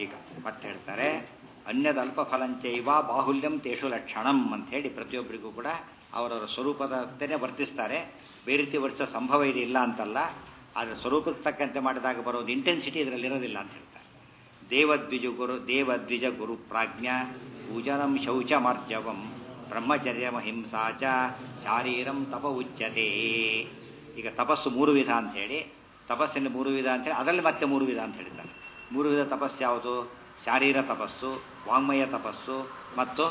ಈಗ ಮತ್ತೆ ಹೇಳ್ತಾರೆ ಅನ್ಯದಲ್ಪ ಫಲಂಚೈವ ಬಾಹುಲ್ಯಂ ತೇಷು ಲಕ್ಷಣಂ ಅಂತ ಹೇಳಿ ಪ್ರತಿಯೊಬ್ಬರಿಗೂ ಕೂಡ ಅವರವರ ಸ್ವರೂಪದಂತೆಯೇ ವರ್ತಿಸ್ತಾರೆ ಬೇರೆ ರೀತಿ ವರ್ತಿಸೋ ಸಂಭವ ಇದೆ ಇಲ್ಲ ಅಂತಲ್ಲ ಆದರೆ ಸ್ವರೂಪಕ್ಕೆ ತಕ್ಕಂತೆ ಮಾಡಿದಾಗ ಬರೋದು ಇಂಟೆನ್ಸಿಟಿ ಇದರಲ್ಲಿ ಇರೋದಿಲ್ಲ ಅಂತ ಹೇಳ್ತಾರೆ ದೇವದ್ವಿಜ ಗುರು ದೇವದ್ವಿಜ ಗುರು ಪ್ರಾಜ್ಞ ಪೂಜನಂ ಶೌಚ ಮಾರ್ಜವಂ ಬ್ರಹ್ಮಚರ್ಯ ಹಿಂಸಾ ಚ ಶಾರೀರಂ ತಪ ಉಚ್ಯತೆ ಈಗ ತಪಸ್ಸು ಮೂರು ವಿಧ ಅಂತ ಹೇಳಿ ತಪಸ್ಸಿನ ಮೂರು ವಿಧ ಅಂತ ಹೇಳಿ ಅದರಲ್ಲಿ ಮತ್ತೆ ಮೂರು ವಿಧ ಅಂತ ಹೇಳಿದ್ದಾರೆ ಮೂರು ವಿಧ ತಪಸ್ಸು ಯಾವುದು ಶಾರೀರ ತಪಸ್ಸು ವಾಂಗ್ಮಯ ತಪಸ್ಸು ಮತ್ತು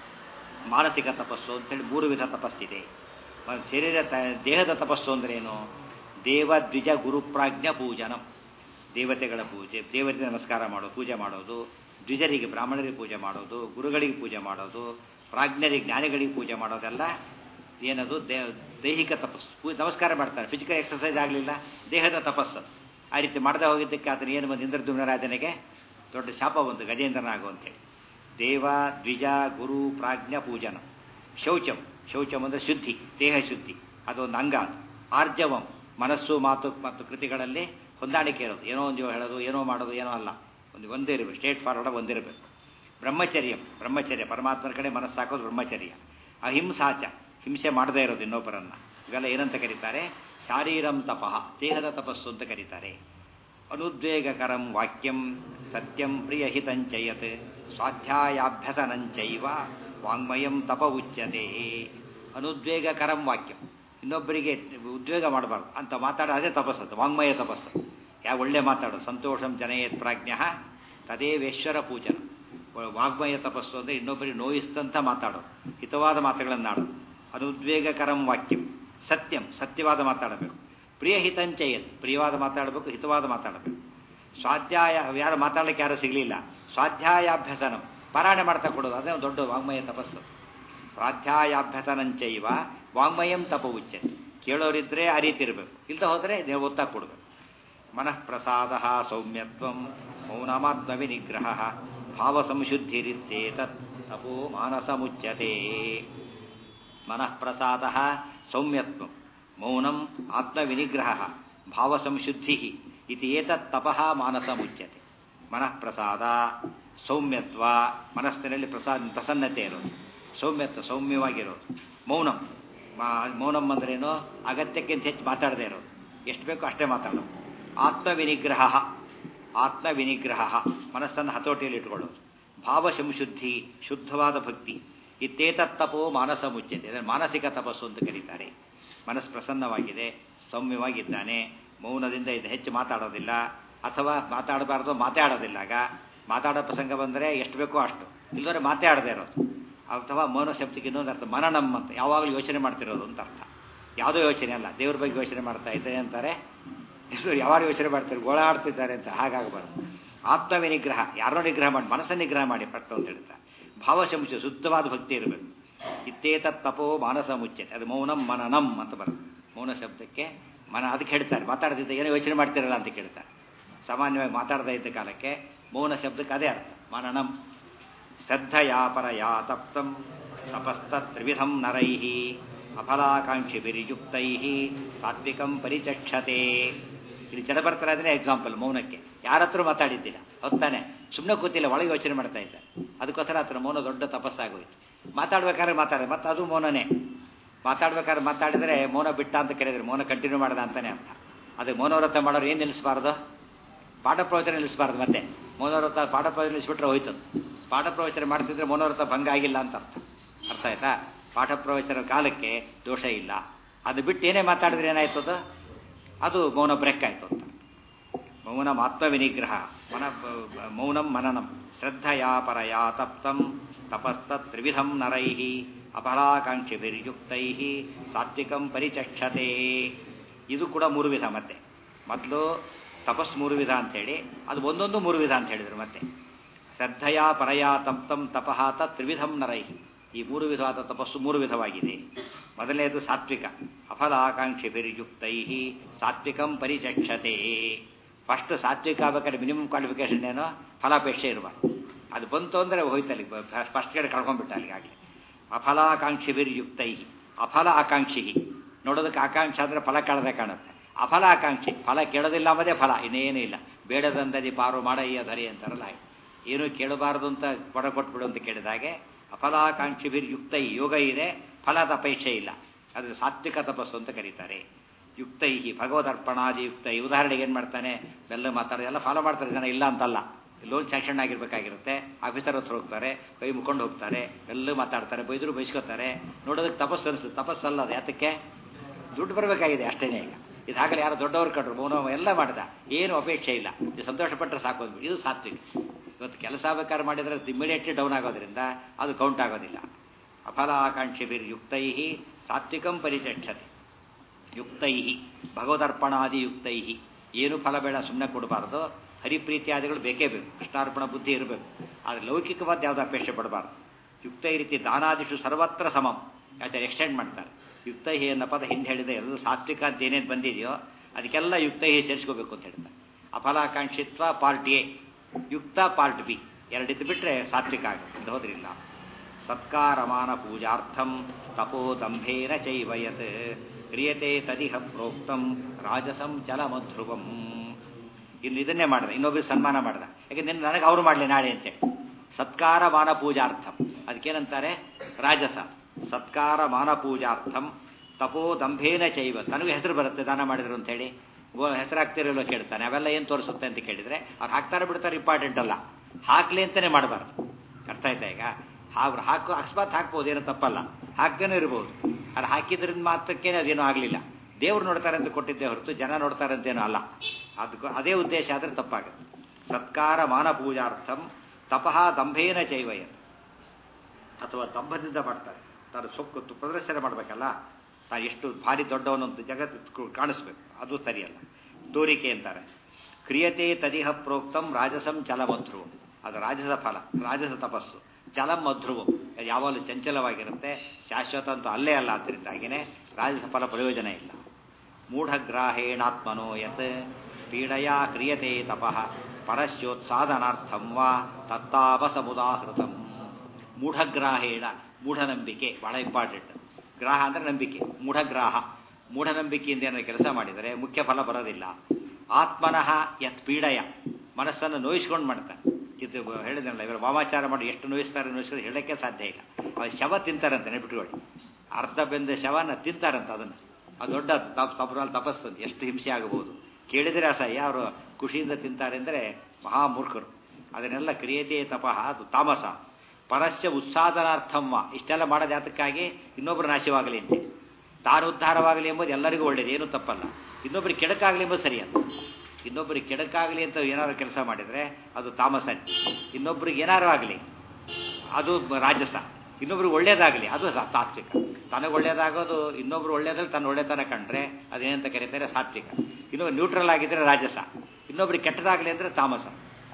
ಮಾನಸಿಕ ತಪಸ್ಸು ಅಂತೇಳಿ ಮೂರು ವಿಧ ತಪಸ್ಸಿದೆ ಮತ್ತು ಶರೀರ ತ ದೇಹದ ತಪಸ್ಸು ಅಂದ್ರೇನು ದೇವ ದ್ವಿಜ ಗುರುಪ್ರಾಜ್ಞ ಪೂಜನಂ ದೇವತೆಗಳ ಪೂಜೆ ದೇವತೆ ನಮಸ್ಕಾರ ಮಾಡೋದು ಪೂಜೆ ಮಾಡೋದು ದ್ವಿಜರಿಗೆ ಬ್ರಾಹ್ಮಣರಿಗೆ ಪೂಜೆ ಮಾಡೋದು ಗುರುಗಳಿಗೆ ಪೂಜೆ ಮಾಡೋದು ಪ್ರಾಜ್ಞರಿಗೆ ಜ್ಞಾನಿಗಳಿಗೆ ಪೂಜೆ ಮಾಡೋದೆಲ್ಲ ಏನದು ದೇ ದೈಹಿಕ ತಪಸ್ಸು ಪೂಜೆ ನಮಸ್ಕಾರ ಮಾಡ್ತಾರೆ ಫಿಸಿಕಲ್ ಎಕ್ಸರ್ಸೈಸ್ ಆಗಲಿಲ್ಲ ದೇಹದ ತಪಸ್ಸು ಆ ರೀತಿ ಮಾಡದೆ ಹೋಗಿದ್ದಕ್ಕೆ ಆತನ ಏನು ಬಂದು ಇಂದ್ರದ್ಯುಮ್ನರಾಜನಿಗೆ ದೊಡ್ಡ ಶಾಪ ಬಂತು ಗಜೇಂದ್ರನಾಗು ಅಂತೇಳಿ ದೇವ ದ್ವಿಜ ಗುರು ಪ್ರಾಜ್ಞ ಪೂಜನ ಶೌಚಂ ಶೌಚಂ ಅಂದರೆ ಶುದ್ಧಿ ದೇಹ ಶುದ್ಧಿ ಅದೊಂದು ಅಂಗ ಆರ್ಜವಂ ಮನಸ್ಸು ಮಾತು ಮತ್ತು ಕೃತಿಗಳಲ್ಲಿ ಹೊಂದಾಣಿಕೆ ಇರೋದು ಏನೋ ಒಂದು ಹೇಳೋದು ಏನೋ ಮಾಡೋದು ಏನೋ ಅಲ್ಲ ಒಂದು ಒಂದೇ ಇರಬೇಕು ಸ್ಟೇಟ್ ಫಾರ್ವರ್ಡ್ ಒಂದಿರಬೇಕು ಬ್ರಹ್ಮಚರ್ಯ ಬ್ರಹ್ಮಚರ್ಯ ಪರಮಾತ್ಮನ ಕಡೆ ಮನಸ್ಸು ಹಾಕೋದು ಬ್ರಹ್ಮಚರ್ಯ ಅಹಿಂಸಾಚ ಹಿಂಸೆ ಮಾಡದೇ ಇರೋದು ಇನ್ನೊಬ್ಬರನ್ನ ಇವೆಲ್ಲ ಏನಂತ ಕರೀತಾರೆ ಶಾರೀರಂ ತಪಃ ದೇಹದ ತಪಸ್ಸು ಅಂತ ಕರೀತಾರೆ ಅನುದ್ವೇಗಕರಂ ವಾಕ್ಯಂ ಸತ್ಯಂ ಪ್ರಿಯಹಿತಂಚಯತ್ ಸ್ವಾಧ್ಯಾಯಾಭ್ಯಸನಂಚೈವ ವಾಂಗ್ಮಯಂ ತಪ ಉಚ್ಯತೆ ಅನುದ್ವೇಗಕರಂ ವಾಕ್ಯಂ ಇನ್ನೊಬ್ಬರಿಗೆ ಉದ್ವೇಗ ಮಾಡಬಾರ್ದು ಅಂತ ಮಾತಾಡೋ ಅದೇ ತಪಸ್ಸದು ವಾಂಗ್ಮಯ ತಪಸ್ಸು ಯಾವ ಒಳ್ಳೆ ಮಾತಾಡೋ ಸಂತೋಷಂ ಜನಯೇತ್ ಪ್ರಾಜ್ಞ ತದೇವೇಶ್ವರ ಪೂಜನ ವಾಗ್ಮಯ ತಪಸ್ಸು ಅಂದರೆ ಇನ್ನೊಬ್ಬರಿಗೆ ನೋಯಿಸ್ತಂತ ಮಾತಾಡೋದು ಹಿತವಾದ ಮಾತುಗಳನ್ನಾಡೋದು ಅನುದ್ವೇಗಕರಂ ವಾಕ್ಯಂ ಸತ್ಯಂ ಸತ್ಯವಾದ ಮಾತಾಡಬೇಕು ಪ್ರಿಯಹಿತಂಚಯತ್ ಪ್ರಿಯವಾದ ಮಾತಾಡಬೇಕು ಹಿತವಾದ ಮಾತಾಡಬೇಕು ಸ್ವಾಧ್ಯಾಯ ಯಾರು ಮಾತಾಡಲಿಕ್ಕೆ ಯಾರು ಸಿಗಲಿಲ್ಲ ಸ್ವಾಧ್ಯಾಯಾಭ್ಯಸನಂ ಪಾರಾಯಣ ಮಾಡ್ತಾ ಕೊಡೋದು ಅದೇ ಒಂದು ದೊಡ್ಡ ವಾಂಗ್ಮಯ ತಪಸ್ಸು ಸ್ವಾಧ್ಯಾಯಾಭ್ಯಸನಂಚೈವ ವಾಂಗ್ಮಯಂ ತಪ ಉಚ್ಚ ಕೇಳೋರಿದ್ರೆ ಆ ರೀತಿ ಇರಬೇಕು ಇಲ್ಲದ ಹೋದರೆ ನೀವು ಒತ್ತಾ ಕೊಡಬೇಕು ಮನಃಪ್ರಸಾದ ಸೌಮ್ಯತ್ವಂ ಮೌನಮಾತ್ಮ ವಿನಿಗ್ರಹ ಭಾವ ಸಂಶುದ್ಧಿರಿತ್ತೇತತ್ ತಪೋ ಮಾನಸ ಮುಚ್ಯತೆ ಮನಃಪ್ರಸಾದ ಸೌಮ್ಯತ್ವಂ ಮೌನಂ ಆತ್ಮವಿನಿಗ್ರಹ ಭಾವ ಸಂಶುದ್ಧಿ ಇತಿ ಏತತ್ ತಪಃ ಮಾನಸ ಮುಚ್ಯತೆ ಮನಃಪ್ರಸಾದ ಸೌಮ್ಯತ್ವ ಮನಸ್ಸಿನಲ್ಲಿ ಪ್ರಸಾದ ಪ್ರಸನ್ನತೆ ಇರೋದು ಸೌಮ್ಯತ್ವ ಸೌಮ್ಯವಾಗಿರೋದು ಮೌನಂ ಮೌನಂ ಅಂದ್ರೇನು ಅಗತ್ಯಕ್ಕಿಂತ ಹೆಚ್ಚು ಮಾತಾಡದೇ ಇರೋದು ಎಷ್ಟು ಬೇಕೋ ಅಷ್ಟೇ ಮಾತಾಡೋದು ಆತ್ಮವಿನಿಗ್ರಹ ಆತ್ಮವಿನಿಗ್ರಹ ಮನಸ್ಸನ್ನು ಹತೋಟಿಯಲ್ಲಿ ಇಟ್ಕೊಳ್ಳೋದು ಭಾವ ಸಂಶುದ್ಧಿ ಶುದ್ಧವಾದ ಭಕ್ತಿ ಇತ್ತೇತತ್ತಪೋ ಮಾನಸ ಮುಚ್ಯತೆ ಅದನ್ನು ಮಾನಸಿಕ ತಪಸ್ಸು ಅಂತ ಕರೀತಾರೆ ಮನಸ್ಸು ಪ್ರಸನ್ನವಾಗಿದೆ ಸೌಮ್ಯವಾಗಿದ್ದಾನೆ ಮೌನದಿಂದ ಇದು ಹೆಚ್ಚು ಮಾತಾಡೋದಿಲ್ಲ ಅಥವಾ ಮಾತಾಡಬಾರ್ದು ಮಾತಾಡೋದಿಲ್ಲ ಆಗ ಮಾತಾಡೋ ಪ್ರಸಂಗ ಬಂದರೆ ಎಷ್ಟು ಬೇಕೋ ಅಷ್ಟು ಇಲ್ಲದ್ರೆ ಮಾತಾಡದೇ ಇರೋದು ಅಥವಾ ಮೌನ ಶಬ್ದಕ್ಕೆ ಇನ್ನೊಂದು ಅರ್ಥ ಮನನಂ ಅಂತ ಯಾವಾಗಲೂ ಯೋಚನೆ ಮಾಡ್ತಿರೋದು ಅಂತ ಅರ್ಥ ಯಾವುದೋ ಯೋಚನೆ ಅಲ್ಲ ದೇವ್ರ ಬಗ್ಗೆ ಯೋಚನೆ ಮಾಡ್ತಾ ಇದ್ದೆ ಅಂತಾರೆ ಯಾವಾಗ ಯೋಚನೆ ಮಾಡ್ತಾರೆ ಗೋಳಾಡ್ತಿದ್ದಾರೆ ಅಂತ ಹಾಗಾಗಬಾರ್ದು ಆತ್ಮವಿನಿಗ್ರಹ ಯಾರೋ ನಿಗ್ರಹ ಮಾಡಿ ಮನಸ್ಸನ್ನು ನಿಗ್ರಹ ಮಾಡಿ ಪಟ್ಟು ಅಂತ ಹೇಳ್ತಾರೆ ಭಾವಶಂಶ ಶುದ್ಧವಾದ ಭಕ್ತಿ ಇರಬೇಕು ಇತ್ತೇತ ತಪೋ ಮಾನಸ ಮುಚ್ಚತೆ ಅದು ಮೌನಂ ಮನನಂ ಅಂತ ಬರುತ್ತೆ ಮೌನ ಶಬ್ದಕ್ಕೆ ಮನ ಅದಕ್ಕೆ ಹೇಳ್ತಾರೆ ಮಾತಾಡದಿದ್ದ ಏನೋ ಯೋಚನೆ ಮಾಡ್ತಿರಲ್ಲ ಅಂತ ಕೇಳ್ತಾರೆ ಸಾಮಾನ್ಯವಾಗಿ ಮಾತಾಡದೇ ಇದ್ದ ಕಾಲಕ್ಕೆ ಮೌನ ಶಬ್ದಕ್ಕೆ ಅದೇ ಅರ್ಥ ಮನನಂ ಶ್ರದ್ಧಯಾ ಪರಯಾ ತಪ್ತಂ ತಪಸ್ತ ತ್ರಿವಿಧಂ ನರೈ ಅಫಲಾಕಾಂಕ್ಷಿಭಿರ್ಯುಕ್ತೈ ಸಾತ್ವಿಕಂ ಪರಿಚಕ್ಷತೆ ಇಲ್ಲಿ ಜನ ಬರ್ತಾರೆ ಅಂದರೆ ಎಕ್ಸಾಂಪಲ್ ಮೌನಕ್ಕೆ ಯಾರ ಹತ್ರ ಮಾತಾಡಿದ್ದಿಲ್ಲ ಹೊತ್ತಾನೆ ಸುಮ್ಮನೆ ಕೂತಿಲ್ಲ ಒಳಗೆ ಯೋಚನೆ ಮಾಡ್ತಾ ಇದ್ದ ಅದಕ್ಕೋಸ್ಕರ ಆತನ ಮೌನ ದೊಡ್ಡ ತಪಸ್ಸಾಗೋಯ್ತು ಮಾತಾಡ್ಬೇಕಾದ್ರೆ ಮಾತಾಡ ಮತ್ತೆ ಅದು ಮೌನನೇ ಮಾತಾಡ್ಬೇಕಾದ್ರೆ ಮಾತಾಡಿದರೆ ಮೌನ ಬಿಟ್ಟ ಅಂತ ಕೇಳಿದ್ರೆ ಮೌನ ಕಂಟಿನ್ಯೂ ಮಾಡದ ಅಂತಾನೆ ಅರ್ಥ ಅದಕ್ಕೆ ಮೌನವ್ರತ ಮಾಡೋರು ಏನು ನಿಲ್ಲಿಸಬಾರ್ದು ಪಾಠ ಪ್ರವಚನ ನಿಲ್ಲಿಸಬಾರ್ದು ಮತ್ತೆ ಮೌನವ್ರತ ಪಾಠ ಪ್ರವಚನ ನಿಲ್ಲಿಸ್ಬಿಟ್ರೆ ಹೋಯ್ತು ಪಾಠ ಪ್ರವಚನ ಮಾಡ್ತಿದ್ರೆ ಮೌನವ್ರತ ಭಂಗ ಆಗಿಲ್ಲ ಅಂತ ಅರ್ಥ ಅರ್ಥ ಆಯ್ತಾ ಪಾಠ ಪ್ರವಚನ ಕಾಲಕ್ಕೆ ದೋಷ ಇಲ್ಲ ಅದು ಬಿಟ್ಟು ಏನೇ ಮಾತಾಡಿದ್ರೆ ಏನಾಯ್ತದ ಅದು ಮೌನ ಬ್ರೇಕ್ ಆಯ್ತು ಅಂತ ಮೌನ ಆತ್ಮವಿನಿಗ್ರಹ ಮನ ಮೌನಂ ಮನನಂ ಶ್ರದ್ಧಯಾ ಪರಯಾ ತಪ್ತಂ ತಪಸ್ತ ತ್ರಿವಿಧಂ ನರೈ ಅಫಲಾಕಾಂಕ್ಷಿಭಿರ್ಯುಕ್ತೈ ಸಾತ್ವಿಕಂ ಪರಿಚಕ್ಷತೆ ಇದು ಕೂಡ ಮೂರು ವಿಧ ಮತ್ತೆ ಮೊದಲು ತಪಸ್ ಮೂರು ವಿಧ ಅಂತೇಳಿ ಅದು ಒಂದೊಂದು ಮೂರು ವಿಧ ಅಂತ ಹೇಳಿದ್ರು ಮತ್ತೆ ಶ್ರದ್ಧಯಾ ಪರಯಾ ತಪ್ತಂ ತಪಃ ತ ತ್ರಿವಿಧಂ ನರೈ ಈ ಮೂರು ವಿಧವಾದ ತಪಸ್ಸು ಮೂರು ವಿಧವಾಗಿದೆ ಮೊದಲನೇದು ಸಾತ್ವಿಕ ಅಫಲಾಕಾಂಕ್ಷಿಭಿರ್ಯುಕ್ತೈ ಸಾತ್ವಿಕಂ ಪರಿಚಕ್ಷತೆ ಫಸ್ಟ್ ಸಾತ್ವಿಕ ಆಗ್ಬೇಕಾದ್ರೆ ಮಿನಿಮಮ್ ಕ್ವಾಲಿಫಿಕೇಶನ್ ಏನೋ ಫಲಾಪೇಕ್ಷೆ ಇರಬಾರ್ದು ಅದು ಬಂತು ಅಂದರೆ ಹೋಯ್ತಲ್ಲಿ ಫಸ್ಟ್ ಕಡೆ ಕಳ್ಕೊಂಡ್ಬಿಟ್ಟ ಅಲ್ಲಿಗಾಗಲಿ ಅಫಲಾಕಾಂಕ್ಷಿಭಿರ್ಯುಕ್ತೈ ಅಫಲ ಆಕಾಂಕ್ಷಿ ನೋಡೋದಕ್ಕೆ ಆಕಾಂಕ್ಷೆ ಅಂದರೆ ಫಲ ಕೇಳದೆ ಕಾಣುತ್ತೆ ಅಫಲ ಆಕಾಂಕ್ಷಿ ಫಲ ಕೇಳೋದಿಲ್ಲ ಅಂಬದೇ ಫಲ ಇನ್ನೇನೂ ಇಲ್ಲ ಬೇಡದಂದದಿ ಪಾರು ಮಾಡಯ್ಯ ಧರಿ ಅಂತಾರಲ್ಲ ಏನು ಕೇಳಬಾರದು ಅಂತ ಕೊಡ ಕೊಟ್ಬಿಡು ಅಂತ ಕೇಳಿದಾಗೆ ಅಫಲಾಕಾಂಕ್ಷಿಭಿರ್ ಯುಕ್ತ ಯೋಗ ಇದೆ ಫಲದ ಅಪೇಕ್ಷೆ ಇಲ್ಲ ಅದು ಸಾತ್ವಿಕ ತಪಸ್ಸು ಅಂತ ಕರೀತಾರೆ ಯುಕ್ತೈ ಭಗವದರ್ಪಣಾದಿ ಯುಕ್ತೈ ಉದಾಹರಣೆಗೆ ಏನು ಮಾಡ್ತಾನೆ ಬೆಲ್ಲ ಮಾತಾಡೋದು ಎಲ್ಲ ಫಾಲೋ ಮಾಡ್ತಾರೆ ಜನ ಇಲ್ಲ ಅಂತಲ್ಲ ಲೋನ್ ಸ್ಯಾಂಕ್ಷನ್ ಆಗಿರ್ಬೇಕಾಗಿರುತ್ತೆ ಆಫೀಸರ್ ಹತ್ರ ಹೋಗ್ತಾರೆ ಕೈ ಮುಕ್ಕೊಂಡು ಹೋಗ್ತಾರೆ ಎಲ್ಲ ಮಾತಾಡ್ತಾರೆ ಬೈದರು ಬೈಸ್ಕೊತಾರೆ ನೋಡೋದಕ್ಕೆ ತಪಸ್ಸು ಅನಿಸುತ್ತೆ ತಪಸ್ಸಲ್ಲ ಅದು ಯಾತಕ್ಕೆ ದುಡ್ಡು ಬರಬೇಕಾಗಿದೆ ಅಷ್ಟೇನೇ ಈಗ ಇದಾಗಲೇ ಯಾರೋ ದೊಡ್ಡವ್ರು ಕಟ್ರು ಮೌನ ಎಲ್ಲ ಮಾಡ್ದ ಏನು ಅಪೇಕ್ಷೆ ಇಲ್ಲ ಇದು ಸಂತೋಷಪಟ್ಟರೆ ಸಾಕು ಅಂದ್ಬಿಟ್ಟು ಇದು ಸಾತ್ವಿಕ ಇವತ್ತು ಕೆಲಸ ಬೇಕಾದ್ರೆ ಮಾಡಿದರೆ ಇಮಿಡಿಯೇಟ್ಲಿ ಡೌನ್ ಆಗೋದ್ರಿಂದ ಅದು ಕೌಂಟ್ ಆಗೋದಿಲ್ಲ ಅಫಲಾಕಾಂಕ್ಷಿಭಿರ್ ಯುಕ್ತೈ ಸಾತ್ವಿಕಂ ಪರಿಚಕ್ಷತೆ ಯುಕ್ತೈ ಭಗವದರ್ಪಣಾದಿ ಯುಕ್ತೈ ಏನು ಫಲ ಬೇಡ ಸುಮ್ಮನೆ ಕೊಡಬಾರ್ದು ಹರಿಪ್ರೀತಿಯಾದಿಗಳು ಬೇಕೇ ಬೇಕು ಕೃಷ್ಣಾರ್ಪಣ ಬುದ್ಧಿ ಇರಬೇಕು ಆದರೆ ಲೌಕಿಕವಾದ ಯಾವುದು ಅಪೇಕ್ಷೆ ಪಡಬಾರ್ದು ಯುಕ್ತ ಈ ರೀತಿ ದಾನಾದಿಷು ಸರ್ವತ್ರ ಸಮಂ ಯಾಚಾರ ಎಕ್ಸ್ಟೆಂಡ್ ಮಾಡ್ತಾರೆ ಯುಕ್ತೈ ಅನ್ನೋ ಪದ ಹಿಂದೆ ಹೇಳಿದ ಎಲ್ಲರೂ ಸಾತ್ವಿಕ ಅಂತ ಏನೇನು ಬಂದಿದೆಯೋ ಅದಕ್ಕೆಲ್ಲ ಯುಕ್ತೈ ಸೇರಿಸ್ಕೋಬೇಕು ಅಂತ ಹೇಳ್ತಾರೆ ಅಫಲಾಕಾಂಕ್ಷಿತ್ವ ಪಾರ್ಟ್ ಎ ಯುಕ್ತ ಪಾರ್ಟ್ ಬಿ ಎರಡಿದ್ದು ಬಿಟ್ಟರೆ ಸಾತ್ವಿಕ ಆಗುತ್ತೆ ಹೋದ್ರಿಲ್ಲ ಸತ್ಕಾರಮಾನ ಪೂಜಾರ್ಥಂ ತಪೋದಂಭೇನ ಚೈವಯತ್ ಕ್ರಿಯತೆ ತದಿಹ ಪ್ರೋಕ್ತಂ ರಾಜಸಂ ಚಲಮಧ್ರುವಂ ಇನ್ನು ಇದನ್ನೇ ಮಾಡಿದ ಇನ್ನೊಬ್ಬರು ಸನ್ಮಾನ ಮಾಡಿದ ಯಾಕೆಂದ್ರೆ ನನಗೆ ಅವರು ಮಾಡಲಿ ನಾಳೆ ಅಂತೇಳಿ ಸತ್ಕಾರ ಮಾನ ಪೂಜಾರ್ಥಂ ಅದಕ್ಕೇನಂತಾರೆ ರಾಜಸ ಸತ್ಕಾರ ಮಾನ ಪೂಜಾರ್ಥಂ ತಪೋದಂಭೇನ ಚೈವ ತನಗೂ ಹೆಸರು ಬರುತ್ತೆ ದಾನ ಮಾಡಿದ್ರು ಅಂತೇಳಿ ಹೆಸರಾಗ್ತಿರಲ್ಲ ಕೇಳ್ತಾನೆ ಅವೆಲ್ಲ ಏನು ತೋರಿಸುತ್ತೆ ಅಂತ ಕೇಳಿದ್ರೆ ಅವ್ರು ಹಾಕ್ತಾರೆ ಬಿಡ್ತಾರೆ ಇಂಪಾರ್ಟೆಂಟ್ ಅಲ್ಲ ಹಾಕ್ಲಿ ಅಂತಾನೆ ಮಾಡಬಾರ್ದು ಅರ್ಥ ಆಯ್ತಾ ಈಗ ಅವ್ರು ಹಾಕೋ ಅಕಸ್ಮಾತ್ ಹಾಕ್ಬೋದು ಏನೋ ತಪ್ಪಲ್ಲ ಹಾಕ್ದೇನೂ ಇರ್ಬೋದು ಅದು ಹಾಕಿದ್ರಿಂದ ಮಾತ್ರಕ್ಕೇನೆ ಅದೇನೂ ಆಗಲಿಲ್ಲ ದೇವ್ರು ನೋಡ್ತಾರೆ ಅಂತ ಕೊಟ್ಟಿದ್ದೆ ಹೊರತು ಜನ ನೋಡ್ತಾರೆ ಅಂತೇನೂ ಅಲ್ಲ ಅದಕ್ಕೂ ಅದೇ ಉದ್ದೇಶ ಆದರೆ ತಪ್ಪಾಗುತ್ತೆ ಸತ್ಕಾರ ಮಾನ ಪೂಜಾರ್ಥಂ ತಪಃ ದಂಭೇನ ಚೈವಯ ಅಥವಾ ದಂಭದಿಂದ ಮಾಡ್ತಾರೆ ತಾನು ಸೊಕ್ಕು ಪ್ರದರ್ಶನ ಮಾಡಬೇಕಲ್ಲ ತಾನು ಎಷ್ಟು ಭಾರಿ ದೊಡ್ಡವನಂತ ಜಗತ್ತು ಕಾಣಿಸ್ಬೇಕು ಅದು ಸರಿಯಲ್ಲ ತೋರಿಕೆ ಅಂತಾರೆ ಕ್ರಿಯತೆ ತದಿಹ ಪ್ರೋಕ್ತಂ ರಾಜಸಂ ಚಲಮಧ್ರು ಅದು ರಾಜಸ ಫಲ ರಾಜಸ ತಪಸ್ಸು ಜಲಂ ಮಧ್ರುವು ಯಾವಾಗಲೂ ಚಂಚಲವಾಗಿರುತ್ತೆ ಶಾಶ್ವತ ಅಂತೂ ಅಲ್ಲೇ ಅಲ್ಲ ಆದ್ದರಿಂದಾಗಿನೇ ರಾಜಸ ಫಲ ಪ್ರಯೋಜನ ಇಲ್ಲ ಮೂಢಗ್ರಾಹೇಣಾತ್ಮನೋ ಯತ್ ಪೀಡಯಾ ಕ್ರಿಯತೆ ತಪಃ ಪರಸ್ಯೋತ್ಸಾದನಾರ್ಥಂ ವಾ ತತ್ತಾಪಸಮುದಾಹೃತಂ ಮೂಢಗ್ರಾಹೇಣ ಮೂಢನಂಬಿಕೆ ಬಹಳ ಇಂಪಾರ್ಟೆಂಟ್ ಗ್ರಾಹ ಅಂದರೆ ನಂಬಿಕೆ ಮೂಢಗ್ರಾಹ ಮೂಢನಂಬಿಕೆಯಿಂದ ಏನಾದ್ರು ಕೆಲಸ ಮಾಡಿದರೆ ಮುಖ್ಯ ಫಲ ಬರೋದಿಲ್ಲ ಆತ್ಮನಃ ಯತ್ ಪೀಡಯ ಮನಸ್ಸನ್ನು ನೋಯಿಸ್ಕೊಂಡು ಮಾಡ್ತಾನೆ ಚಿತ್ರ ಹೇಳಿದ್ನಲ್ಲ ಇವರು ವಾಮಾಚಾರ ಮಾಡಿ ಎಷ್ಟು ನೋಯಿಸ್ತಾರೆ ನೋಯಿಸ್ತಾರೆ ಹೇಳೋಕ್ಕೆ ಸಾಧ್ಯ ಇಲ್ಲ ಅವ್ರು ಶವ ತಿಂತಾರಂತೆ ನೆಬಿಟ್ಕೊಳ್ಳಿ ಅರ್ಧ ಬೆಂದ ಶವನ ತಿಂತಾರಂತ ಅದನ್ನು ಅದು ದೊಡ್ಡ ತಪ್ ತಪ್ಪರಲ್ಲಿ ತಪಸ್ಸು ಎಷ್ಟು ಹಿಂಸೆ ಆಗಬಹುದು ಕೇಳಿದರೆ ಅಸಹ್ಯ ಅವರು ಖುಷಿಯಿಂದ ತಿಂತಾರೆ ಅಂದರೆ ಮಹಾಮೂರ್ಖರು ಅದನ್ನೆಲ್ಲ ಕ್ರಿಯತೆ ತಪಃ ಅದು ತಾಮಸ ಪರಸ್ಯ ಉತ್ಸಾದನಾರ್ಥಮ್ಮ ಇಷ್ಟೆಲ್ಲ ಮಾಡೋದು ಯಾತಕ್ಕಾಗಿ ಇನ್ನೊಬ್ಬರು ನಾಶವಾಗಲಿ ಅಂತೆ ತಾನು ಉದ್ಧಾರವಾಗಲಿ ಎಂಬುದು ಎಲ್ಲರಿಗೂ ಒಳ್ಳೇದು ಏನೂ ತಪ್ಪಲ್ಲ ಇನ್ನೊಬ್ಬರಿಗೆ ಕೆಡಕಾಗಲಿ ಎಂಬುದು ಸರಿಯಲ್ಲ ಇನ್ನೊಬ್ಬರಿಗೆ ಕೆಡಕಾಗಲಿ ಅಂತ ಏನಾದ್ರು ಕೆಲಸ ಮಾಡಿದರೆ ಅದು ತಾಮಸ ಇನ್ನೊಬ್ಬರಿಗೆ ಏನಾರು ಆಗಲಿ ಅದು ರಾಜಸ ಇನ್ನೊಬ್ರಿಗೆ ಒಳ್ಳೇದಾಗಲಿ ಅದು ಸಾತ್ವಿಕ ತನಗೆ ಒಳ್ಳೇದಾಗೋದು ಇನ್ನೊಬ್ರು ಒಳ್ಳೇದಲ್ಲಿ ತನ್ನ ಒಳ್ಳೆತನ ಕಂಡ್ರೆ ಅದೇನಂತ ಕರೀತಾರೆ ಸಾತ್ವಿಕ ಇನ್ನೊಬ್ಬರು ನ್ಯೂಟ್ರಲ್ ಆಗಿದ್ದರೆ ರಾಜಸ ಇನ್ನೊಬ್ರಿಗೆ ಕೆಟ್ಟದಾಗಲಿ ಅಂದರೆ ತಾಮಸ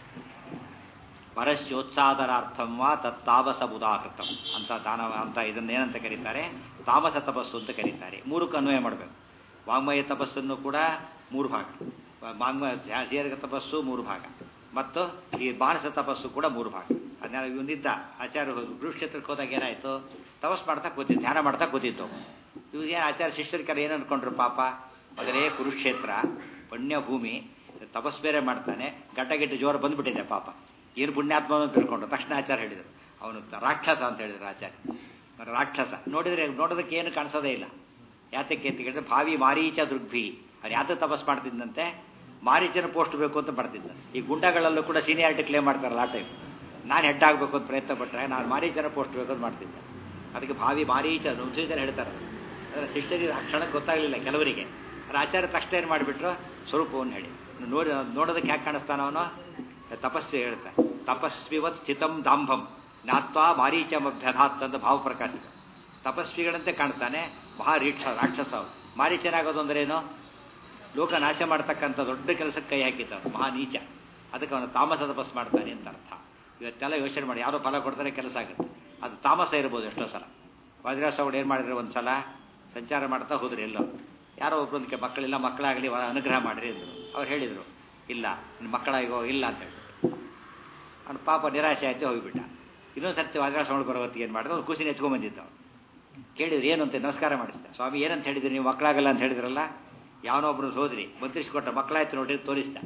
ಪರಸ್ಯೋತ್ಸಾದನಾರ್ಥಂ ವಾ ತತ್ತಾಮಸ ಬುಧಾಕೃತಂ ಅಂತ ದಾನ ಅಂತ ಇದನ್ನೇನಂತ ಕರೀತಾರೆ ತಾಮಸ ತಪಸ್ಸು ಅಂತ ಕರೀತಾರೆ ಮೂರಕ್ಕೆ ಅನ್ವಯ ಮಾಡಬೇಕು ವಾಂಗ್ಮಯ ತಪಸ್ಸನ್ನು ಕೂಡ ಮೂರು ಭಾಗ ವಾಂಗ್ಮಯ ದೀರ್ಘ ತಪಸ್ಸು ಮೂರು ಭಾಗ ಮತ್ತು ಈ ಮಾನಸ ತಪಸ್ಸು ಕೂಡ ಮೂರು ಭಾಗ ಅದನ್ನೆಲ್ಲ ಇವನಿದ್ದ ಆಚಾರ್ಯ ಕುರುಕ್ಷೇತ್ರಕ್ಕೆ ಹೋದಾಗ ಏನಾಯಿತು ತಪಸ್ ಮಾಡ್ತಾ ಕೂತಿದ್ದು ಧ್ಯಾನ ಮಾಡ್ತಾ ಕೂತಿದ್ದು ಇವ್ರಿಗೆ ಆಚಾರ್ಯ ಶಿಷ್ಯರ ಕರೆ ಏನು ಅನ್ಕೊಂಡ್ರು ಪಾಪ ಮೊದಲೇ ಕುರುಕ್ಷೇತ್ರ ಪುಣ್ಯಭೂಮಿ ತಪಸ್ ಬೇರೆ ಮಾಡ್ತಾನೆ ಗಡ್ಡಗೆಟ್ಟು ಜೋರ ಬಂದ್ಬಿಟ್ಟಿದೆ ಪಾಪ ಏನು ಪುಣ್ಯಾತ್ಮ ಅಂತ ತಿಳ್ಕೊಂಡ್ರು ತಕ್ಷಣ ಆಚಾರ್ಯ ಹೇಳಿದರು ಅವನು ರಾಕ್ಷಸ ಅಂತ ಹೇಳಿದ್ರು ಆಚಾರ್ಯ ರಾಕ್ಷಸ ನೋಡಿದರೆ ನೋಡೋದಕ್ಕೆ ಏನು ಕಾಣಿಸೋದೇ ಇಲ್ಲ ಯಾತಕ್ಕೆ ಅಂತ ಕೇಳಿದ್ರೆ ಭಾವಿ ಮಾರೀಚ ದೃಗ್ಭಿ ಅವ್ನು ಯಾತ ತಪಸ್ ಮಾಡ್ತಿದ್ದಂತೆ ಮಾರೀಚನ ಪೋಸ್ಟ್ ಬೇಕು ಅಂತ ಮಾಡ್ತಿದ್ದ ಈ ಗುಂಡಗಳಲ್ಲೂ ಕೂಡ ಸೀನಿಯಾರಿಟಿ ಕ್ಲೇಮ್ ಮಾಡ್ತಾರಲ್ಲ ಆ ಟೈಮ್ ನಾನು ಹೆಡ್ ಆಗಬೇಕು ಅಂತ ಪ್ರಯತ್ನ ಪಟ್ಟರೆ ನಾನು ಮಾರೀಚನ ಪೋಸ್ಟ್ ಬೇಕು ಅಂತ ಮಾಡ್ತಿದ್ದೆ ಅದಕ್ಕೆ ಭಾವಿ ಮಾರೀಚ ನುಂಸಿದ್ದಾರೆ ಹೇಳ್ತಾರೆ ಅದರ ಶಿಷ್ಯರಿಗೆ ಆ ಕ್ಷಣಕ್ಕೆ ಗೊತ್ತಾಗಲಿಲ್ಲ ಕೆಲವರಿಗೆ ಅದ್ರ ಆಚಾರ್ಯ ತಕ್ಷಣ ಏನು ಮಾಡಿಬಿಟ್ರು ಸ್ವರೂಪವನ್ನು ಹೇಳಿ ನೋಡಿ ನೋಡೋದಕ್ಕೆ ಯಾಕೆ ಕಾಣಿಸ್ತಾನ ಅವನು ತಪಸ್ವಿ ಹೇಳ್ತಾರೆ ತಪಸ್ವಿವತ್ ಸ್ಥಿತಂ ದಾಂಭಂ ಜ್ಞಾತ್ವಾ ಮಾರೀಚಮಭ್ಯಧಾತ್ ಅಂತ ಭಾವ ಪ್ರಕಾಶ ತಪಸ್ವಿಗಳಂತೆ ಕಾಣ್ತಾನೆ ಮಹಾರೀಕ್ಷ ರಾಕ್ಷಸ ಮಾರೀಚನಾಗೋದು ಅಂದ್ರೆ ಏನು ಲೋಕ ನಾಶ ಮಾಡ್ತಕ್ಕಂಥ ದೊಡ್ಡ ಕೆಲಸಕ್ಕೆ ಕೈ ಹಾಕಿದ್ದ ಮಹಾ ನೀಚ ಅದಕ್ಕೆ ಅವನು ತಾಮಸ ತಪಸ್ ಮಾಡ್ತಾನೆ ಅಂತ ಅರ್ಥ ಇವತ್ತೆಲ್ಲ ಯೋಚನೆ ಮಾಡಿ ಯಾರೋ ಫಲ ಕೊಡ್ತಾರೆ ಕೆಲಸ ಆಗುತ್ತೆ ಅದು ತಾಮಸ ಇರ್ಬೋದು ಎಷ್ಟೋ ಸಲ ವಜ್ರಾಸವ್ರು ಏನು ಮಾಡಿದ್ರೆ ಒಂದು ಸಲ ಸಂಚಾರ ಮಾಡ್ತಾ ಹೋದ್ರು ಎಲ್ಲೋ ಯಾರೋ ಒಬ್ಬರೊಂದಕ್ಕೆ ಮಕ್ಕಳಿಲ್ಲ ಮಕ್ಕಳಾಗಲಿ ಅನುಗ್ರಹ ಮಾಡಿರಿ ಅಂದರು ಅವ್ರು ಹೇಳಿದರು ಇಲ್ಲ ನಿನ್ನ ಮಕ್ಕಳಾಗೋ ಇಲ್ಲ ಅಂತ ಹೇಳಿದ್ರು ಅವ್ನು ಪಾಪ ನಿರಾಶೆ ಆಯ್ತು ಹೋಗಿಬಿಟ್ಟ ಇನ್ನೊಂದು ಸರ್ತಿ ವಜ್ರಾಸವಳು ಬರೋ ಹೊತ್ತಿಗೆ ಏನು ಮಾಡಿದ್ರು ಅವ್ನು ಖುಷಿನ ಎತ್ಕೊಂಡ್ಬಂದಿದ್ದು ಅವ್ನು ಕೇಳಿದ್ರು ಏನು ಅಂತ ನಮಸ್ಕಾರ ಮಾಡಿಸ್ದ ಸ್ವಾಮಿ ಏನಂತ ಹೇಳಿದ್ರಿ ನೀವು ಮಕ್ಕಳಾಗಲ್ಲ ಅಂತ ಹೇಳಿದ್ರಲ್ಲ ಯಾವನೊಬ್ಬರು ಹೋದ್ರಿ ಮಂತ್ರಿಸ್ಕೊಟ್ಟ ಮಕ್ಕಳಾಯ್ತು ನೋಡಿ ತೋರಿಸ್ದ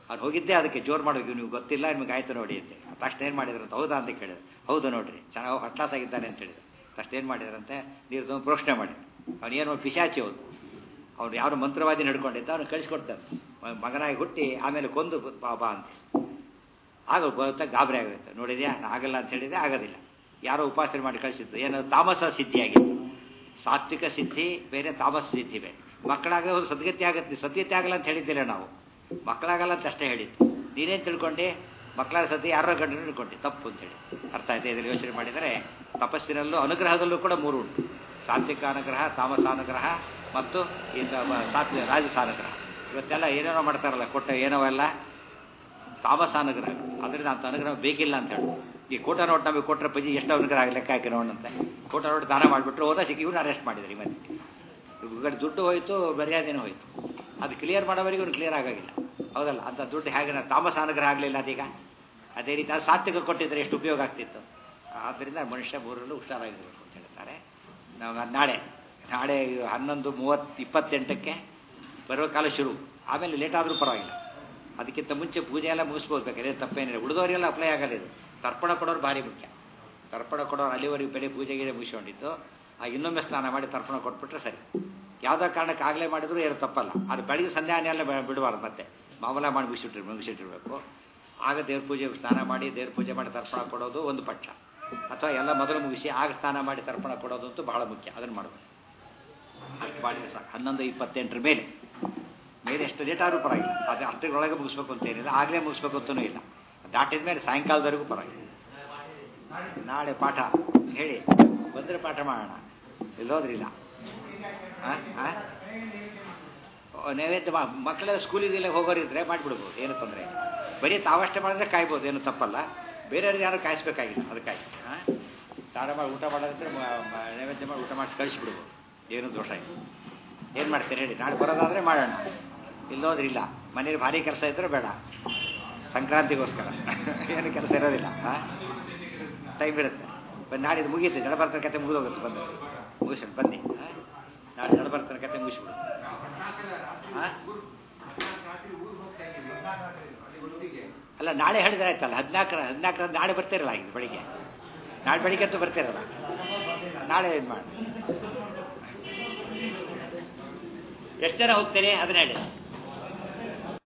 ಅವ್ನು ಹೋಗಿದ್ದೆ ಅದಕ್ಕೆ ಜೋರು ಮಾಡೋದು ನೀವು ಗೊತ್ತಿಲ್ಲ ನಿಮ್ಗೆ ಆಯ್ತು ನೋಡಿ ಅಂತೆ ತಕ್ಷಣ ಏನು ಮಾಡಿದ್ರು ಅಂತ ಹೌದಾ ಅಂತ ಕೇಳಿದ್ರು ಹೌದು ನೋಡ್ರಿ ಚೆನ್ನಾಗಿ ಹಟ್ಲಾಸ್ ಆಗಿದ್ದಾನೆ ಅಂತ ಹೇಳಿದ್ರು ತಕ್ಷಣ ಏನು ಮಾಡಿದ್ರಂತೆ ನೀರು ತಂದು ಪ್ರೋಕ್ಷಣೆ ಮಾಡಿ ಅವನೇನು ಪಿಶಾಚಿ ಅವನು ಅವ್ನು ಯಾರು ಮಂತ್ರವಾದಿ ನಡ್ಕೊಂಡಿದ್ದ ಅವ್ನು ಕಳಿಸ್ಕೊಡ್ತಾನೆ ಮ- ಮಗನಾಗಿ ಹುಟ್ಟಿ ಆಮೇಲೆ ಕೊಂದು ಬಾ ಬಾ ಅಂತ ಆಗ ಗೊತ್ತಾ ಗಾಬರಿ ಆಗುತ್ತೆ ನೋಡಿದ್ಯಾ ಆಗಲ್ಲ ಅಂತ ಹೇಳಿದ್ರೆ ಆಗೋದಿಲ್ಲ ಯಾರೋ ಉಪಾಸನೆ ಮಾಡಿ ಕಳಿಸಿದ್ದು ಏನು ತಾಮಸ ಸಿದ್ಧಿಯಾಗಿತ್ತು ಸಾತ್ವಿಕ ಸಿದ್ಧಿ ಬೇರೆ ತಾಮಸ ಸಿದ್ಧಿ ಬೇರೆ ಮಕ್ಕಳಾಗ ಸದ್ಗತಿ ಆಗತ್ತೆ ಸದ್ಗತಿ ಆಗಲ್ಲ ಅಂತ ಹೇಳಿದ್ದಿಲ್ಲ ನಾವು ಮಕ್ಕಳಾಗಲ್ಲ ಅಂತ ಅಷ್ಟೇ ಹೇಳಿದ್ದು ನೀನೇನು ತಿಳ್ಕೊಂಡೆ ಮಕ್ಕಳ ಸತಿ ಯಾರೋ ಗಂಡು ತಿಳ್ಕೊಂಡೆ ತಪ್ಪು ಅಂತೇಳಿ ಅರ್ಥ ಆಯ್ತು ಇದರಲ್ಲಿ ಯೋಚನೆ ಮಾಡಿದರೆ ತಪಸ್ಸಿನಲ್ಲೂ ಅನುಗ್ರಹದಲ್ಲೂ ಕೂಡ ಮೂರು ಉಂಟು ಸಾತ್ವಿಕ ಅನುಗ್ರಹ ತಾಮಸ ಅನುಗ್ರಹ ಮತ್ತು ಈ ತ- ಸಾತ್ವಿಕ ರಾಜಸ ಅನುಗ್ರಹ ಇವತ್ತೆಲ್ಲ ಏನೇನೋ ಮಾಡ್ತಾರಲ್ಲ ಕೊಟ್ಟ ಏನೋ ಎಲ್ಲ ತಾಮಸ ಅನುಗ್ರಹ ಅದರಿಂದ ಅಂತ ಅನುಗ್ರಹ ಬೇಕಿಲ್ಲ ಅಂತ ಹೇಳಿ ಈ ಕೋಟ ನೋಟ್ ನಮಗೆ ಕೊಟ್ಟರೆ ಪಜಿ ಎಷ್ಟು ಅನುಗ್ರಹ ಆಗಿ ಲೆಕ್ಕ ಹಾಕಿ ನೋಡಂತೆ ಕೋಟ ನೋಟ್ ದಾನ ಮಾಡಿಬಿಟ್ರು ಹೋದ ಸಿಕ್ಕಿ ಇವ್ನು ಅರೆಸ್ಟ್ ಮಾಡಿದ್ರಿ ಮತ್ತೆ ಇವ್ರಿಗೆ ದುಡ್ಡು ಹೋಯ್ತು ಮರ್ಯಾದೆನೂ ಹೋಯ್ತು ಅದು ಕ್ಲಿಯರ್ ಮಾಡೋವರೆಗೂ ಇವ್ನು ಕ್ಲಿಯರ್ ಆಗಾಗಿಲ್ಲ ಹೌದಲ್ಲ ಅಂತ ದುಡ್ಡು ಹೇಗೆ ನಾ- ತಾಮಸ ಅನುಗ್ರಹ ಆಗಲಿಲ್ಲ ಅದೀಗ ಅದೇ ರೀತಿ ಅದು ಸಾತ್ವಿಕ ಕೊಟ್ಟಿದ್ರೆ ಎಷ್ಟು ಉಪಯೋಗ ಆಗ್ತಿತ್ತು ಆದ್ದರಿಂದ ಮನುಷ್ಯ ಮೂರರಲ್ಲೂ ಹುಷಾರಾಗಿರ್ಬೇಕು ಅಂತ ಹೇಳ್ತಾರೆ ನಾವು ನಾಳೆ ನಾಳೆ ಹನ್ನೊಂದು ಮೂವತ್ತು ಇಪ್ಪತ್ತೆಂಟಕ್ಕೆ ಬರುವ ಕಾಲ ಶುರು ಆಮೇಲೆ ಲೇಟ್ ಆದರೂ ಪರವಾಗಿಲ್ಲ ಅದಕ್ಕಿಂತ ಮುಂಚೆ ಪೂಜೆ ಎಲ್ಲ ಮುಗಿಸ್ಬೋದು ಬೇಕಾದ್ರೆ ತಪ್ಪೇನಿಲ್ಲ ಉಳಿದವರೆಲ್ಲ ಅಪ್ಲೈ ಆಗಲ್ಲ ಇದು ತರ್ಪಣ ಕೊಡೋರು ಭಾರಿ ಮುಖ್ಯ ತರ್ಪಣ ಕೊಡೋರು ಅಲ್ಲಿವರೆಗೆ ಬೆಳೆ ಪೂಜೆಗೆ ಮುಗಿಸ್ಕೊಂಡಿದ್ದು ಆ ಇನ್ನೊಮ್ಮೆ ಸ್ನಾನ ಮಾಡಿ ತರ್ಪಣ ಕೊಟ್ಬಿಟ್ರೆ ಸರಿ ಯಾವುದೋ ಕಾರಣಕ್ಕೆ ಆಗಲೇ ಮಾಡಿದ್ರು ಏನು ತಪ್ಪಲ್ಲ ಅದು ಬೆಳಿಗ್ಗೆ ಸಂಧ್ಯಾನೆ ಎಲ್ಲ ಬ- ಬಿಡಬಾರ್ದು ಮತ್ತೆ ಮಾಮೂಲ ಮಾಡಿ ಮುಗಿಸಿಟ್ರಿ ಮುಗಿಸಿಟ್ಟಿರ್ಬೇಕು ಆಗ ದೇವ್ರ ಪೂಜೆ ಸ್ನಾನ ಮಾಡಿ ದೇವ್ರ ಪೂಜೆ ಮಾಡಿ ತರ್ಪಣ ಕೊಡೋದು ಒಂದು ಪಕ್ಷ ಅಥವಾ ಎಲ್ಲ ಮೊದಲು ಮುಗಿಸಿ ಆಗ ಸ್ನಾನ ಮಾಡಿ ತರ್ಪಣ ಕೊಡೋದು ಅಂತೂ ಬಹಳ ಮುಖ್ಯ ಅದನ್ನು ಮಾಡಬೇಕು ಅಷ್ಟು ಮಾಡಿದ್ರೆ ಸಾಕು ಹನ್ನೊಂದು ಇಪ್ಪತ್ತೆಂಟರ ಮೇಲೆ ಮೇಲೆ ಎಷ್ಟು ಲೇಟ್ ಆದರೂ ಪರವಾಗಿಲ್ಲ ಅದು ಅಷ್ಟರೊಳಗೆ ಮುಗಿಸ್ಬೇಕು ಅಂತ ಏನಿಲ್ಲ ಆಗಲೇ ಮುಗಿಸ್ಬೇಕು ಅಂತಲೂ ಇಲ್ಲ ದಾಟಿದ ಮೇಲೆ ಸಾಯಂಕಾಲದವರೆಗೂ ಪರವಾಗಿಲ್ಲ ನಾಳೆ ಪಾಠ ಹೇಳಿ ಬಂದರೆ ಪಾಠ ಮಾಡೋಣ ಇಲ್ಲೋದ್ರಿಲ್ಲ ಹಾಂ ಹಾಂ ನೈವೇದ್ಯ ಮಾ- ಮಕ್ಕಳೆಲ್ಲ ಸ್ಕೂಲಿಗೆಲ್ಲ ಹೋಗೋರಿದ್ರೆ ಮಾಡಿಬಿಡ್ಬೋದು ಏನು ತೊಂದರೆ ಇಲ್ಲ ಬರೀ ತಾವಷ್ಟೇ ಮಾಡಿದ್ರೆ ಕಾಯ್ಬೋದು ಏನು ತಪ್ಪಲ್ಲ ಬೇರೆಯವ್ರಿಗೆ ಯಾರು ಕಾಯಿಸ್ಬೇಕಾಗಿಲ್ಲ ಅದಕ್ಕಾಗಿ ಹಾಂ ಸ್ನಾನ ಮಾಡಿ ಊಟ ಮಾಡೋದಿದ್ರೆ ಮ- ಮ- ನೈವೇದ್ಯ ಮಾಡಿ ಊಟ ಮಾಡಿಸಿ ಕಳಿಸ್ಬಿಡ್ಬೋದು ಏನು ದೋಷ ಇಲ್ಲ ಏನು ಮಾಡ್ತೀರಿ ಹೇಳಿ ನಾಳೆ ಬರೋದಾದರೆ ಮಾಡೋಣ ಇಲ್ಲೋದ್ರೆ ಇಲ್ಲ ಮನೇಲಿ ಭಾರಿ ಕೆಲಸ ಇದ್ದರೆ ಬೇಡ ಸಂಕ್ರಾಂತಿಗೋಸ್ಕರ ಏನು ಕೆಲಸ ಇರೋದಿಲ್ಲ ಹಾಂ ಟೈಮ್ ಇರುತ್ತೆ ಬನ್ನಿ ನಾಳೆ ಇದು ಮುಗೀತು ನಡಬರ್ತರ ಕತೆ ಮುಗಿದೋಗುತ್ತೆ ಬಂದು ಮುಗಿಸಿ ಬನ್ನಿ ಹಾಂ ನಾಳೆ ನಡಬರ್ತರ ಕತೆ ಮುಗಿಸ್ಬಿಡು ಹಾಂ ಅಲ್ಲ ನಾಳೆ ಹೇಳಿದ್ರೆ ಆಯ್ತಲ್ಲ ಹದಿನಾಲ್ಕರ ಹದಿನಾಲ್ಕರ ನಾಳೆ ಬರ್ತಿರಲ್ಲ ಆಗಿದೆ ಬೆಳಿಗ್ಗೆ ನಾಳೆ ಬೆಳಿಗ್ಗೆ ಅಂತೂ ಬರ್ತಿರಲ್ಲ ನಾಳೆ ಇದು ಮಾಡಿ ಎಷ್ಟು ಜನ ಹೋಗ್ತೀರಿ ಅದನ್ನ ಹೇಳಿ